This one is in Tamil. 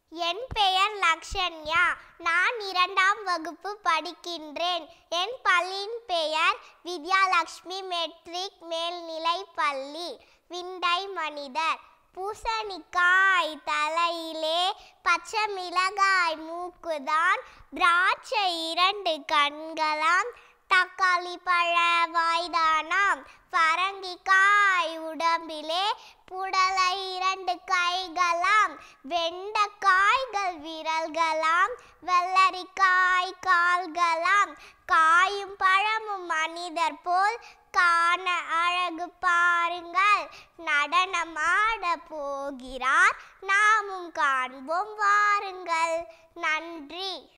என் பெயர் லக்ஷன்யா நான் இரண்டாம் வகுப்பு படிக்கின்றேன் என் பள்ளியின் பெயர் வித்யாலக்ஷ்மி மெட்ரிக் மேல்நிலைப் பள்ளி விண்டை மனிதர் பூசணிக்காய் தலையிலே பச்சை மிளகாய் மூக்குதான் திராட்சை இரண்டு கண்களாம் தக்காளி பழ வாய்தானாம் பரங்கிக்காய் உடம்பிலே புடலை இரண்டு கைகளாம் வெண்டைக்காய்கள் விரல்களாம் வெள்ளரிக்காய் கால்களாம் காயும் பழமும் மனிதர் போல் காண அழகு பாருங்கள் நடனமாட போகிறார் நாமும் காண்போம் வாருங்கள் நன்றி